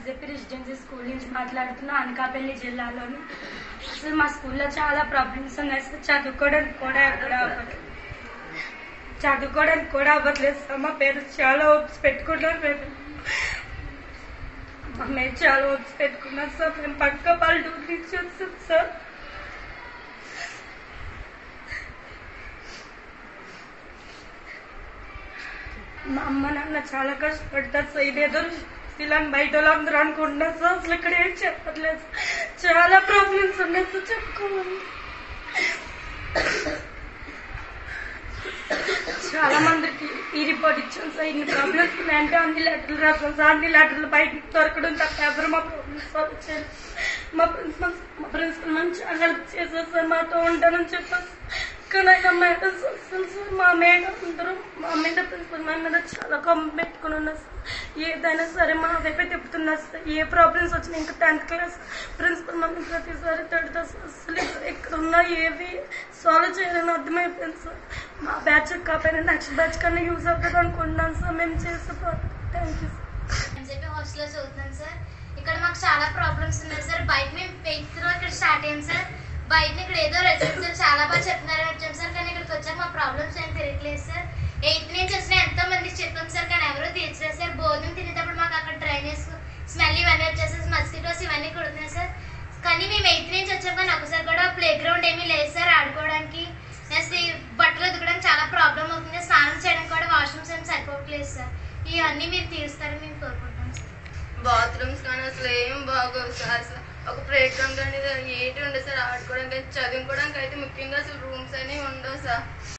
BJP residency school నుంచి మాట్లాడుతున్నా అనకాపల్లి జిల్లాలోని అసలు మా స్కూల్లో చాలా ప్రాబ్లమ్స్ ఉన్నాయి సార్ చదువుకోవడానికి కూడా కూడా అవ్వట్లేదు చదువుకోవడానికి కూడా అవ్వట్లేదు సార్ మా పేరెంట్స్ చాలా హోప్స్ పెట్టుకున్నారు మేము మా మీద చాలా హోప్స్ పెట్టుకున్నారు సార్ మేము పక్క పల్లెటూరు నుంచి వస్తాం సార్ మా అమ్మ నాన్న చాలా కష్టపడతారు సార్ ఇదేదో ఇలా బయట వాళ్ళందరూ అనుకుంటున్నారు సార్ అసలు ఇక్కడ ఏం చెప్పట్లేదు చాలా ప్రాబ్లమ్స్ ఉన్నాయి సార్ చెప్పుకోమని చాలా మందికి ఈ రిపోర్ట్ ఇచ్చాం సార్ ఇన్ని ప్రాబ్లమ్స్ ఉన్నాయంటే అన్ని లెటర్లు రాసాం సార్ అన్ని లెటర్లు బయట దొరకడం తప్ప ఎవరు మా ప్రాబ్లమ్స్ సాల్వ్ చేయరు మా ప్రిన్సిపల్ మా ప్రిన్సిపల్ మంచి హెల్ప్ చేశారు సార్ మాతో ఉంటానని చెప్పారు కానీ ఆయన మేడం అసలు సార్ మా మేడం అందరూ మా మీద ప్రిన్సిపల్ మ్యామ్ మీద చాలా కమ్మ పెట్టుకుని ఉన్నారు సార్ ఏదైనా సరే మా వైపే తిప్పుతున్నారు సార్ ఏ ప్రాబ్లమ్స్ వచ్చినా ఇంకా టెన్త్ క్లాస్ ప్రిన్సిపల్ మమ్మీ ప్రతిసారి తిడతా సార్ అసలు ఎక్కడ ఉన్నా ఏవి సాల్వ్ చేయాలని అర్థమైపోయింది సార్ మా బ్యాచ్ కాకపోయినా నెక్స్ట్ బ్యాచ్ కన్నా యూజ్ అవుతుంది అనుకుంటున్నాను సార్ మేము చేసే థ్యాంక్ యూ సార్ ఎంజేపీ హాస్టల్లో చదువుతున్నాను సార్ ఇక్కడ మాకు చాలా ప్రాబ్లమ్స్ ఉన్నాయి సార్ బయట మేము ఎయిత్ లో ఇక్కడ స్టార్ట్ అయ్యాం సార్ బయట ఇక్కడ ఏదో రెసిడెన్షియల్ చాలా బాగా చెప్తున్నారని వచ్చాం సార్ కానీ ఇక్కడికి వచ్చాక మా ప్రాబ్లమ్స్ ఏం తెలియట్లేదు సార్ ఎయిత్ నుంచి వచ్చిన ఎంతో మందికి చెప్పాం సార్ కానీ ఎవరూ తీర్చలేదు సార్ భోజనం తినేటప్పుడు మాకు అక్కడ డ్రైనేజ్ స్మెల్ ఇవన్నీ వచ్చేసి మస్కిటోస్ ఇవన్నీ కుడుతున్నాయి సార్ కానీ మేము ఎయిత్ నుంచి వచ్చాం కానీ ఒకసారి కూడా ప్లే గ్రౌండ్ ఏమీ లేదు సార్ ఆడుకోవడానికి నెక్స్ట్ ఈ బట్టలు ఉతకడానికి చాలా ప్రాబ్లం అవుతుంది స్నానం చేయడానికి కూడా వాష్రూమ్స్ ఏమి సరిపోవట్లేదు సార్ ఇవన్నీ మీరు తీరుస్తారని మేము కోరుకుంటాం సార్ బాత్రూమ్స్ కానీ అసలు ఏం బాగోవు సార్ అసలు ఒక ప్లే గ్రౌండ్ అనేది ఏటి ఉండదు సార్ ఆడుకోవడానికి చదువుకోవడానికి అయితే ముఖ్యంగా అసలు రూమ్స్ అనేవి ఉండవు సార్